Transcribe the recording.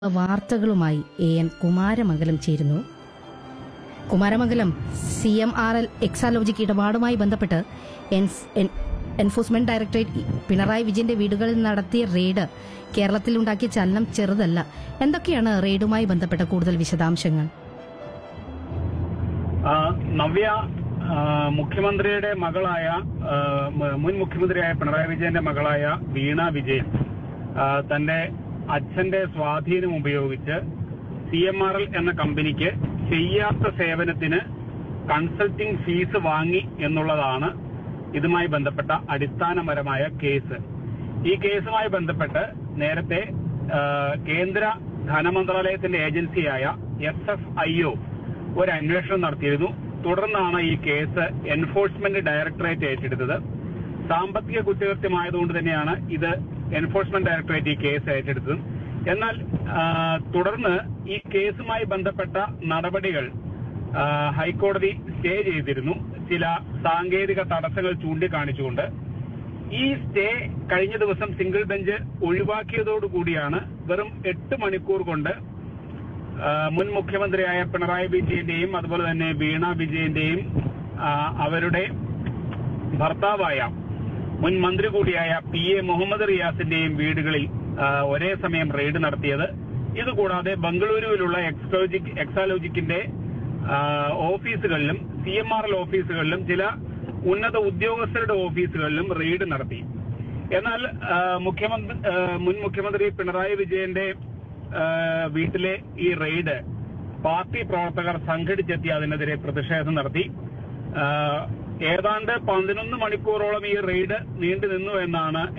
വാർത്തകളുമായി A N Kumaramangalam ചേരുന്നു Kumaramangalam C M R L Exalogic ഇടപാടുമായി ബന്ധപ്പെട്ട് എൻസ്- എൻ- എൻഫോഴ്സ്മെന്റ് ഡയറക്ടറേറ്റ് പിണറായി വിജയന്റെ വീടുകളിൽ നടത്തിയ റെയ്ഡ് കേരളത്തിലുണ്ടാക്കിയ ചലനം ചെറുതല്ല എന്തൊക്കെയാണ് റെയ്ഡുമായി ബന്ധപ്പെട്ട കൂടുതൽ വിശദാംശങ്ങൾ ആ, നവ്യ ആ, മുഖ്യമന്ത്രിയുടെ മകളായ ആ, മ- മുൻ മുഖ്യമന്ത്രിയായ പിണറായി വിജയന്റെ മകളായ വീണ വിജയൻ ആ, തന്റെ അച്ഛന്റെ സ്വാധീനം ഉപയോഗിച്ച് സി എം ആർ എൽ എന്ന കമ്പനിക്ക് ചെയ്യാത്ത സേവനത്തിന് കൺസൾട്ടിംഗ് ഫീസ് വാങ്ങി എന്നുള്ളതാണ് ഇതുമായി ബന്ധപ്പെട്ട അടിസ്ഥാനപരമായ കേസ് ഈ കേസുമായി ബന്ധപ്പെട്ട് നേരത്തെ ആ, കേന്ദ്ര ധനമന്ത്രാലയത്തിന്റെ ഏജൻസിയായ എസ് എഫ് ഐ ഒ ഒരു അന്വേഷണം നടത്തിയിരുന്നു തുടർന്നാണ് ഈ കേസ് എൻഫോഴ്സ്മെന്റ് ഡയറക്ടറേറ്റ് ഏറ്റെടുത്തത് സാമ്പത്തിക കുറ്റകൃത്യമായതുകൊണ്ട് തന്നെയാണ് ഇത് എൻഫോഴ്സ്മെന്റ് ഡയറക്ടറേറ്റ് ഈ കേസ് ഏറ്റെടുത്തത് എന്നാൽ ആ, തുടർന്ന് ഈ കേസുമായി ബന്ധപ്പെട്ട നടപടികൾ ആ, ഹൈക്കോടതി സ്റ്റേ ചെയ്തിരുന്നു ചില സാങ്കേതിക തടസ്സങ്ങൾ ചൂണ്ടിക്കാണിച്ചുകൊണ്ട് ഈ സ്റ്റേ കഴിഞ്ഞ ദിവസം സിംഗിൾ ബെഞ്ച് ഒഴിവാക്കിയതോടുകൂടിയാണ് വെറും എട്ട് മണിക്കൂർ കൊണ്ട് ആ, മുൻ മുഖ്യമന്ത്രിയായ പിണറായി വിജയന്റെയും അതുപോലെ തന്നെ വീണ വിജയന്റെയും ആ, അവരുടെ ഭർത്താവായ മുൻ മന്ത്രി കൂടിയായ പി എ മുഹമ്മദ് റിയാസിന്റെയും വീടുകളിൽ ആ, ഒരേ സമയം റെയ്ഡ് നടത്തിയത് ഇതുകൂടാതെ ബംഗളൂരുവിലുള്ള എക്സോജിക് എക്സാലോജിക്കിന്റെ ആ, ഓഫീസുകളിലും സി എം ആർ എൽ ഓഫീസുകളിലും ചില ഉന്നത ഉദ്യോഗസ്ഥരുടെ ഓഫീസുകളിലും റെയ്ഡ് നടത്തി എന്നാൽ ആ, മുഖ്യമന്ത്രി ആ, മുൻ മുഖ്യമന്ത്രി പിണറായി വിജയന്റെ ആ, വീട്ടിലെ ഈ റെയ്ഡ് പാർട്ടി പ്രവർത്തകർ സംഘടിച്ചെത്തി അതിനെതിരെ പ്രതിഷേധം നടത്തി ആ, ഏതാണ്ട് പതിനൊന്ന് മണിക്കൂറോളം ഈ റെയ്ഡ് നീണ്ടു നിന്നു എന്നാണ്